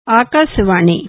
ఆకాశవాణి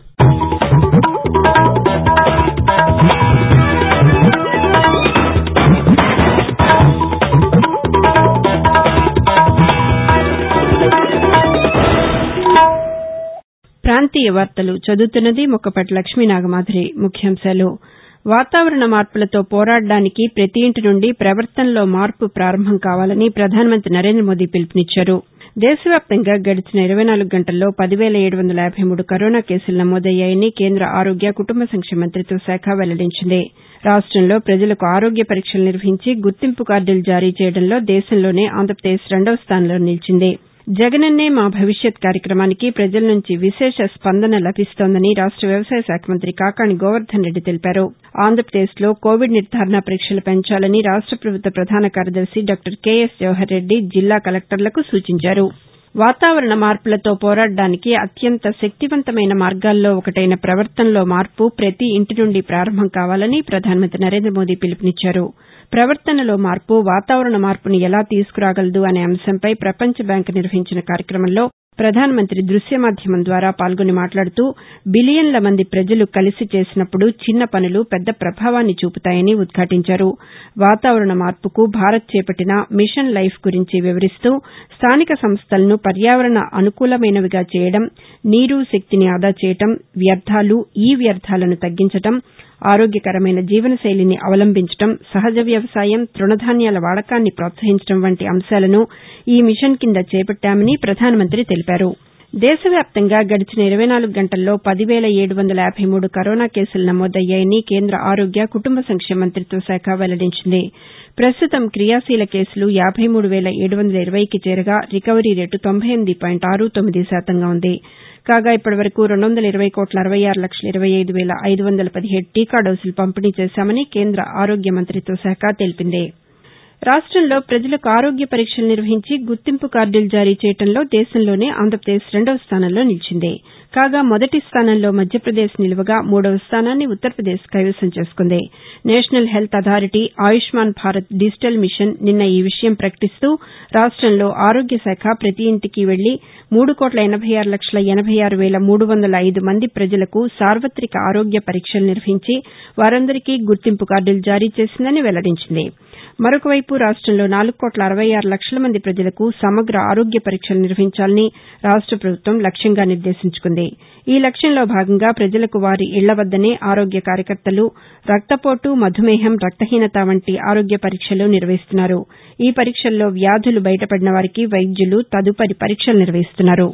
ప్రాంతీయ వార్తలు చదువుతున్నది ముక్కపట్ల లక్ష్మీనాగమాధురి ముఖ్యాంశాలు వాతావరణ మార్పులతో పోరాడడానికి ప్రతి ఇంటి నుండి ప్రవర్తనలో మార్పు ప్రారంభం కావాలని ప్రధానమంత్రి నరేంద్ర మోదీ పిలుపునిచ్చారు దేశవ్యాప్తంగా గడిచిన ఇరవై నాలుగు గంటల్లో పదివేల ఏడు వందల యాబై మూడు కరోనా కేసులు నమోదయ్యాయని కేంద్ర ఆరోగ్య కుటుంబ సంక్షేమ మంతిత్వ శాఖ వెల్లడించింది రాష్టంలో ప్రజలకు ఆరోగ్య పరీక్షలు నిర్వహించి గుర్తింపు కార్డులు జారీ చేయడంలో దేశంలోనే ఆంధ్రప్రదేశ్ రెండవ స్థానంలో నిలిచింది జగనన్నే మా భవిష్యత్ కార్యక్రమానికి ప్రజల నుంచి విశేష స్పందన లభిస్తోందని రాష్ట వ్యవసాయ శాఖ మంత్రి కాకాణి గోవర్దన్ రెడ్డి తెలిపారు ఆంధ్రప్రదేశ్లో కోవిడ్ నిర్దారణ పరీక్షలు పెంచాలని రాష్ట ప్రభుత్వ ప్రధాన కార్యదర్శి డాక్టర్ కెఎస్ జవహర్ రెడ్డి జిల్లా కలెక్టర్లకు సూచించారు వాతావరణ మార్పులతో పోరాడడానికి అత్యంత శక్తివంతమైన మార్గాల్లో ఒకటైన ప్రవర్తనలో మార్పు ప్రతి ఇంటి నుండి ప్రారంభం కావాలని ప్రధానమంత్రి నరేంద్ర మోదీ పిలుపునిచ్చారు ప్రవర్తనలో మార్పు వాతావరణ మార్పును ఎలా తీసుకురాగలదు అనే అంశంపై ప్రపంచ బ్యాంకు నిర్వహించిన కార్యక్రమంలో ప్రధానమంత్రి దృశ్య మాధ్యమం ద్వారా పాల్గొని మాట్లాడుతూ బిలియన్ల మంది ప్రజలు కలిసి చేసినప్పుడు చిన్న పనులు పెద్ద ప్రభావాన్ని చూపుతాయని ఉద్ఘాటించారు వాతావరణ మార్పుకు భారత్ చేపట్టిన మిషన్ లైఫ్ గురించి వివరిస్తూ స్థానిక సంస్థలను పర్యావరణ అనుకూలమైనవిగా చేయడం నీరు శక్తిని ఆదా చేయడం వ్యర్థాలు ఈ వ్యర్థాలను తగ్గించడం ఆరోగ్యకరమైన జీవనశైలిని అవలంబించడం సహజ వ్యవసాయం తృణధాన్యాల వాడకాన్ని ప్రోత్సహించడం వంటి అంశాలను ఈ మిషన్ కింద చేపట్టామని ప్రధానమంత్రి తెలిపారు దేశవ్యాప్తంగా గడిచిన ఇరవై నాలుగు గంటల్లో పదివేల ఏడు వందల యాబై మూడు కరోనా కేసులు నమోదయ్యాయని కేంద్ర ఆరోగ్య కుటుంబ సంక్షేమ మంతిత్వ శాఖ వెల్లడించింది ప్రస్తుతం క్రియాశీల కేసులు యాబై మూడు వేల ఏడు వందల ఇరవైకి చేరగా రికవరీ రేటు తొంభై ఎనిమిది పాయింట్ ఆరు తొమ్మిది శాతంగా ఉంది కాగా ఇప్పటివరకు రెండు వందల ఇరవై కోట్ల అరవై ఆరు లక్షల ఇరవై ఐదు వేల ఐదు వందల పదిహేడు టీకా డోసులు పంపిణీ చేశామని కేంద్ర ఆరోగ్య మంతిత్వ శాఖ తెలిపింది రాష్టంలో ప్రజలకు ఆరోగ్య పరీక్షలు నిర్వహించి గుర్తింపు కార్డులు జారీ చేయడంలో దేశంలోనే ఆంధ్రప్రదేశ్ రెండవ స్థానంలో నిలిచింది కాగా మొదటి స్థానంలో మధ్యప్రదేశ్ నిలవగా మూడవ స్థానాన్ని ఉత్తరప్రదేశ్ కైవసం చేసుకుంది national health authority Ayushman Bharat digital mission నిన్న ఈ విషయం ప్రకటిస్తూ రాష్టంలో ఆరోగ్య శాఖ ప్రతి ఇంటికి వెళ్లి మూడు కోట్ల ఎనబై ఆరు లక్షల ఎనబై ఆరు వేల మూడు వందల ఐదు మంది ప్రజలకు సార్వతిక ఆరోగ్య పరీక్షలు నిర్వహించి వారందరికీ గుర్తింపు కార్డులు జారీ చేసిందని వెల్లడించింది మరొకవైపు రాష్టంలో నాలుగు కోట్ల అరవై ఆరు లక్షల మంది ప్రజలకు సమగ్ర ఆరోగ్య పరీక్షలు నిర్వహించాలని రాష్ట ప్రభుత్వం లక్ష్యంగా నిర్దేశించుకుంది ఈ లక్ష్యంలో భాగంగా ప్రజలకు వారి ఇళ్ల వద్దనే ఆరోగ్య కార్యకర్తలు రక్తపోటు మధుమేహం రక్తహీనత వంటి ఆరోగ్య పరీక్షలు నిర్వహిస్తున్నారు ఈ పరీక్షల్లో వ్యాధులు బయటపడిన వారికి వైద్యులు తదుపరి పరీక్షలు నిర్వహిస్తున్నారు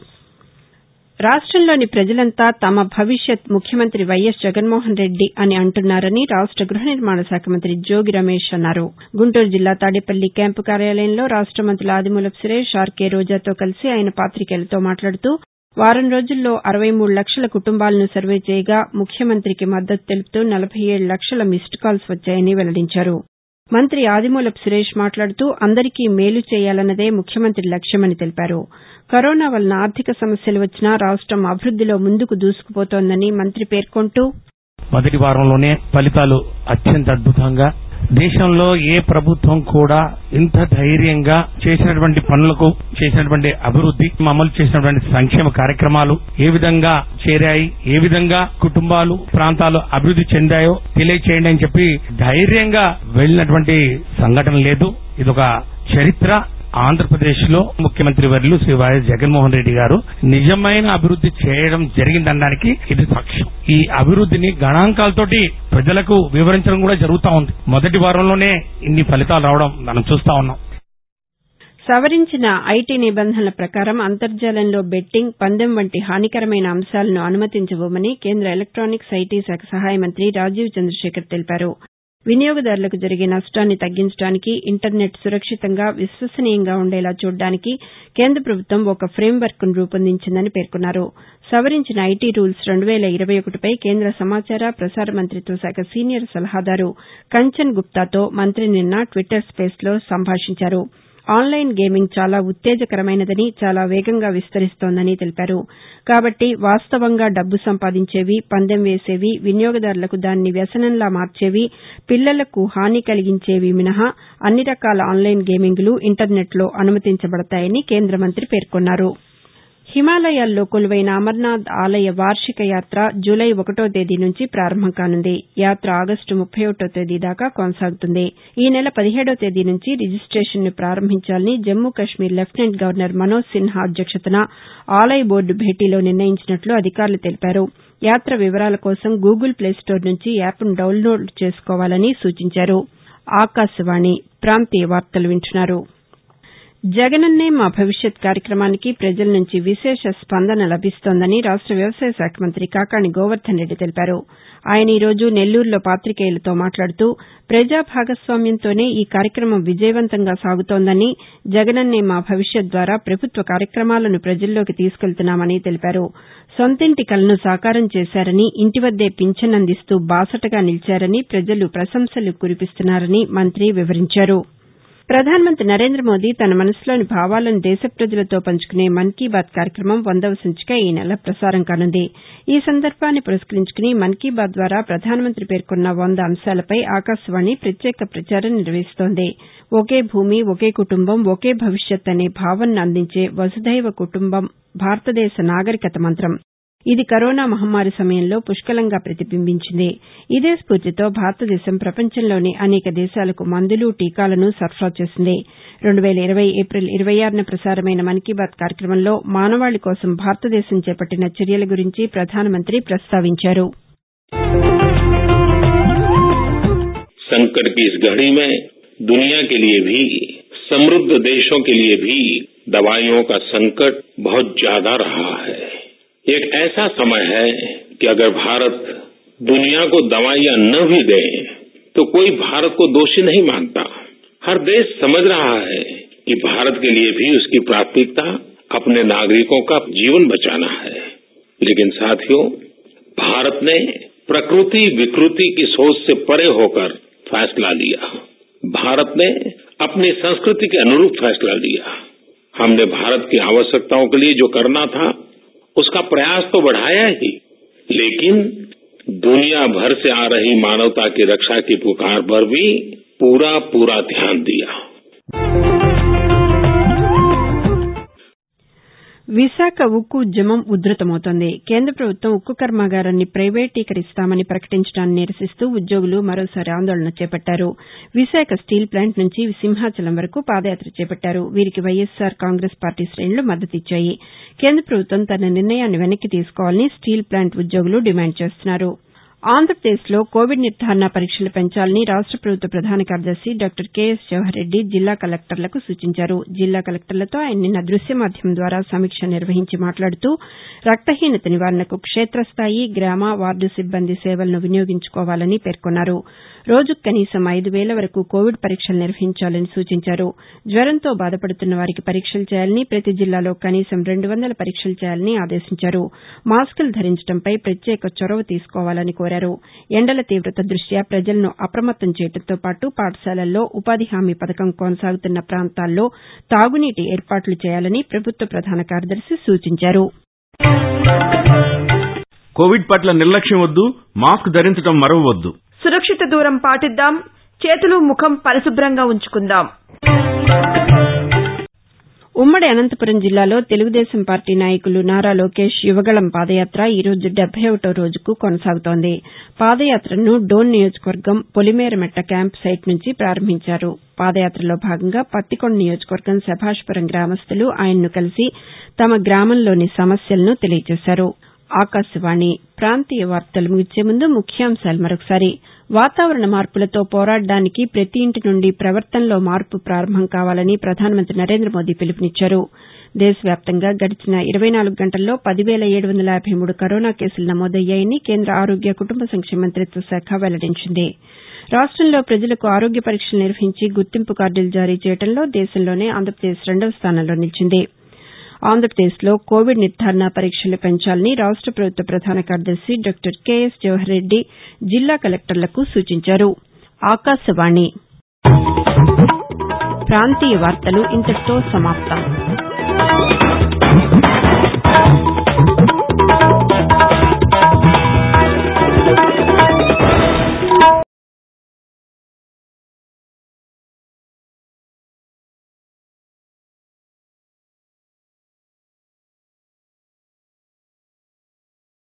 రాష్టంలోని ప్రజలంతా తమ భవిష్యత్ ముఖ్యమంత్రి వైఎస్ జగన్మోహన్ రెడ్డి అని అంటున్నారని రాష్ట గృహ నిర్మాణ శాఖ మంత్రి జోగి రమేష్ అన్నారు గుంటూరు జిల్లా తాడేపల్లి క్యాంపు కార్యాలయంలో రాష్ట మంత్రులు ఆదిమూలపు సురేష్ ఆర్కే రోజాతో కలిసి ఆయన పాతికేయులతో మాట్లాడుతూ వారం రోజుల్లో అరవై మూడు లక్షల కుటుంబాలను సర్వే చేయగా ముఖ్యమంత్రికి మద్దతు తెలుపుతూ నలభై ఏడు లక్షల మిస్డ్ కాల్స్ వచ్చాయని వెల్లడించారు మంత్రి ఆదిమూలపు సురేష్ మాట్లాడుతూ అందరికీ మేలు చేయాలన్నదే ముఖ్యమంత్రి లక్ష్యమని తెలిపారు కరోనా వలన ఆర్థిక సమస్యలు వచ్చినా రాష్టం అభివృద్దిలో ముందుకు దూసుకుపోతోందని మంత్రి పేర్కొంటూ మొదటి వారంలోనే ఫలితాలు అత్యంత అద్భుతంగా దేశంలో ఏ ప్రభుత్వం కూడా ఇంత ధైర్యంగా చేసినటువంటి పనులకు చేసినటువంటి అభివృద్ది అమలు చేసినటువంటి సంక్షేమ కార్యక్రమాలు ఏ విధంగా చేరాయి ఏ విధంగా కుటుంబాలు ప్రాంతాలు అభివృద్ది చెందాయో తెలియచేయండి అని చెప్పి ధైర్యంగా వెళ్ళినటువంటి సంఘటన లేదు ఇదొక చరిత్ర ఆంధ్రప్రదేశ్ లో ముఖ్యమంత్రి వర్యులు శ్రీ వైఎస్ జగన్మోహన్ రెడ్డి గారు నిజమైన అభివృద్ది చేయడం జరిగిందనడానికి ఇది సాక్ష్యం ఈ అభివృద్దిని గణాంకాలతోటి ప్రజలకు వివరించడం కూడా జరుగుతా ఉంది మొదటి వారంలోనే ఇన్ని ఫలితాలు రావడం మనం చూస్తా ఉన్నాం సవరించిన ఐటీ నిబంధనల ప్రకారం అంతర్జాలంలో బెట్టింగ్ పందెం వంటి హానికరమైన అంశాలను అనుమతించబోమని కేంద్ర ఎలక్టానిక్స్ ఐటీ శాఖ సహాయ మంత్రి రాజీవ్ చంద్రశేఖర్ తెలిపారు వినియోగదారులకు జరిగే నష్టాన్ని తగ్గించడానికి ఇంటర్నెట్ సురక్షితంగా విశ్వసనీయంగా ఉండేలా చూడడానికి కేంద్ర ప్రభుత్వం ఒక ఫ్రేమ్ వర్క్ ను రూపొందించిందని పేర్కొన్నారు సవరించిన ఐటీ రూల్స్ రెండు వేల ఇరవై ఒకటిపై కేంద్ర సమాచార ప్రసార మంతిత్వ శాఖ సీనియర్ సలహాదారు కంచన్ గుప్తాతో మంత్రి నిన్న ట్విట్టర్ స్పేస్లో సంభాషించారు ఆన్లైన్ గేమింగ్ చాలా ఉత్తేజకరమైనదని చాలా వేగంగా విస్తరిస్తోందని తెలిపారు కాబట్టి వాస్తవంగా డబ్బు సంపాదించేవి పందెం వేసేవి వినియోగదారులకు దాన్ని వ్యసనంలా మార్చేవి పిల్లలకు హాని కలిగించేవి మినహా అన్ని రకాల ఆన్లైన్ గేమింగ్లు ఇంటర్నెట్లో అనుమతించబడతాయని కేంద్ర మంత్రి పేర్కొన్నారు హిమాలయాల్లో కొలువైన అమర్నాథ్ ఆలయ వార్షిక యాత్ర జూలై ఒకటో తేదీ నుంచి ప్రారంభం కానుంది యాత్ర ఆగస్టు ముప్పై ఒకటో తేదీ దాకా కొనసాగుతుంది ఈ నెల పదిహేడో తేదీ నుంచి రిజిస్టేషన్ను ప్రారంభించాలని జమ్మూ కశ్మీర్ లెఫ్టినెంట్ గవర్నర్ మనోజ్ సిన్హా అధ్యక్షతన ఆలయ బోర్డు భేటీలో నిర్ణయించినట్లు అధికారులు తెలిపారు యాత్ర వివరాల కోసం గూగుల్ ప్లేస్టోర్ నుంచి యాప్ను డౌన్లోడ్ చేసుకోవాలని సూచించారు జగనన్నే మా భవిష్యత్ కార్యక్రమానికి ప్రజల నుంచి విశేష స్పందన లభిస్తోందని రాష్ట వ్యవసాయ శాఖ మంత్రి కాకాణి గోవర్దన్ రెడ్డి తెలిపారు ఆయన ఈ రోజు నెల్లూరులో పాతికేయులతో మాట్లాడుతూ ప్రజా భాగస్వామ్యంతోనే ఈ కార్యక్రమం విజయవంతంగా సాగుతోందని జగనన్నే మా భవిష్యత్ ద్వారా ప్రభుత్వ కార్యక్రమాలను ప్రజల్లోకి తీసుకెళ్తున్నామని తెలిపారు సొంతింటి కలను సాకారం చేశారని ఇంటి వద్దే పింఛన్ అందిస్తూ బాసటగా నిలిచారని ప్రజలు ప్రశంసలు కురిపిస్తున్నారని మంత్రి వివరించారు ప్రధానమంత్రి నరేంద్ర మోదీ తన మనసులోని భావాలను దేశ ప్రజలతో పంచుకునే మన్ కీ బాత్ కార్యక్రమం వందవ సంచిక ఈ నెల ప్రసారం కానుంది ఈ సందర్భాన్ని పురస్కరించుకుని మన్ కీ బాత్ ద్వారా ప్రధానమంత్రి పేర్కొన్న వంద అంశాలపై ఆకాశవాణి ప్రత్యేక ప్రచారం నిర్వహిస్తోంది ఒకే భూమి ఒకే కుటుంబం ఒకే భవిష్యత్ అనే భావనను అందించే వసుదైవ కుటుంబం భారతదేశ నాగరికత మంత్రం ఇది కరోనా మహమ్మారి సమయంలో పుష్కలంగా ప్రతిబింబించింది ఇదే స్పూర్తితో భారతదేశం ప్రపంచంలోని అనేక దేశాలకు మందులు టీకాలను సరఫరా చేసింది రెండు వేల ఇరవై ఏపిల్ ఇరవై ఆరున ప్రసారమైన మన్ కీ బాత్ కార్యక్రమంలో మానవాళి కోసం భారతదేశం చేపట్టిన చర్యల గురించి ప్రధానమంత్రి ప్రస్తావించారు संकट की इस घड़ी में दुनिया के लिए भी समृद्ध देशों के लिए भी दवाइयों का संकट बहुत ज्यादा रहा है एक ऐसा समय है कि अगर भारत दुनिया को दवाइयां न भी दे तो कोई भारत को दोषी नहीं मानता हर देश समझ रहा है कि भारत के लिए भी उसकी प्राथमिकता अपने नागरिकों का जीवन बचाना है लेकिन साथियों भारत ने प्रकृति विकृति की सोच से परे होकर फैसला लिया भारत ने अपनी संस्कृति के अनुरूप फैसला लिया हमने भारत की आवश्यकताओं के लिए जो करना था उसका प्रयास तो बढ़ाया ही लेकिन दुनिया भर से आ रही मानवता की रक्षा की पुकार पर भी पूरा पूरा ध्यान दिया విశాఖ ఉక్కు ఉద్యమం ఉధృతమవుతోంది కేంద్ర ప్రభుత్వం ఉక్కు కర్మాగారాన్ని ప్రైవేటీకరిస్తామని ప్రకటించడాన్ని నిరసిస్తూ ఉద్యోగులు మరోసారి ఆందోళన చేపట్టారు విశాఖ స్టీల్ ప్లాంట్ నుంచి సింహాచలం వరకు పాదయాత్ర చేపట్టారు వీరికి వైఎస్సార్ కాంగ్రెస్ పార్టీ శ్రేణులు మద్దతిచ్చాయి కేంద్ర ప్రభుత్వం తన నిర్ణయాన్ని వెనక్కి తీసుకోవాలని స్టీల్ ప్లాంట్ ఉద్యోగులు డిమాండ్ చేస్తున్నారు ఆంధ్రప్రదేశ్లో కోవిడ్ నిర్ధారణ పరీక్షలు పెంచాలని రాష్ట ప్రభుత్వ ప్రధాన కార్యదర్శి డాక్టర్ కెఎస్ జవహర్రెడ్డి జిల్లా కలెక్టర్లకు సూచించారు జిల్లా కలెక్టర్లతో ఆయన నిన్న దృశ్య మాధ్యమం ద్వారా సమీక్ష నిర్వహించి మాట్లాడుతూ రక్తహీనత నివారణకు క్షేత్రస్థాయి గ్రామ వార్డు సిబ్బంది సేవలను వినియోగించుకోవాలని పేర్కొన్నారు రోజుకు కనీసం ఐదు వేల వరకు కోవిడ్ పరీక్షలు నిర్వహించాలని సూచించారు జ్వరంతో బాధపడుతున్న వారికి పరీక్షలు చేయాలని ప్రతి జిల్లాలో కనీసం రెండు వందల పరీక్షలు చేయాలని ఆదేశించారు మాస్కులు ధరించడంపై ప్రత్యేక చొరవ తీసుకోవాలని కోరారు ఎండల తీవత దృష్ట్యా ప్రజలను అప్రమత్తం చేయడంతో పాటు పాఠశాలల్లో ఉపాధి హామీ పథకం కొనసాగుతున్న ప్రాంతాల్లో తాగునీటి ఏర్పాట్లు చేయాలని ప్రభుత్వ ప్రధాన కార్యదర్శి సూచించారు కోవిడ్ పట్ల నిర్లక్ష్యం వద్దు మాస్క్ ధరించడం మరవవద్దు సురక్షిత దూరం పాటిద్దాం చేతులు ముఖం పరిశుభ్రంగా ఉంచుకుందాం ఉమ్మడి అనంతపురం జిల్లాలో తెలుగుదేశం పార్టీ నాయకులు నారా లోకేష్ యువగళం పాదయాత్ర ఈ రోజు డెబ్బై ఒకటో రోజుకు కొనసాగుతోంది పాదయాత్రను డోన్ నియోజకవర్గం పొలిమేరమెట్ట క్యాంపు సైట్ నుంచి ప్రారంభించారు పాదయాత్రలో భాగంగా పత్తికొండ నియోజకవర్గం శభాష్పురం గ్రామస్తులు ఆయన్ను కలిసి తమ గ్రామంలోని సమస్యలను తెలియజేశారు ఆకాశవాణి ప్రాంతీయ వార్తలు ముగించే ముందు ముఖ్యాంశాలు మరొకసారి వాతావరణ మార్పులతో పోరాడడానికి ప్రతి ఇంటి నుండి ప్రవర్తనలో మార్పు ప్రారంభం కావాలని ప్రధానమంత్రి నరేంద్ర మోదీ పిలుపునిచ్చారు దేశవ్యాప్తంగా గడిచిన ఇరవై నాలుగు గంటల్లో పదివేల ఏడు వందల యాబై మూడు కరోనా కేసులు నమోదయ్యాయని కేంద్ర ఆరోగ్య కుటుంబ సంక్షేమ మంతిత్వ శాఖ వెల్లడించింది రాష్టంలో ప్రజలకు ఆరోగ్య పరీక్షలు నిర్వహించి గుర్తింపు కార్డులు జారీ చేయడంలో దేశంలోనే ఆంధ్రప్రదేశ్ రెండవ స్థానంలో నిలిచింది ఆంధ్రప్రదేశ్లో కోవిడ్ నిర్ధారణ పరీక్షలు పెంచాలని రాష్ట ప్రభుత్వ ప్రధాన కార్యదర్శి డాక్టర్ కెఎస్ జవహర్రెడ్డి జిల్లా కలెక్టర్లకు సూచించారు ఆకాశవాణి ప్రాంతీయ వార్తలు ఇంతటితో సమాప్తం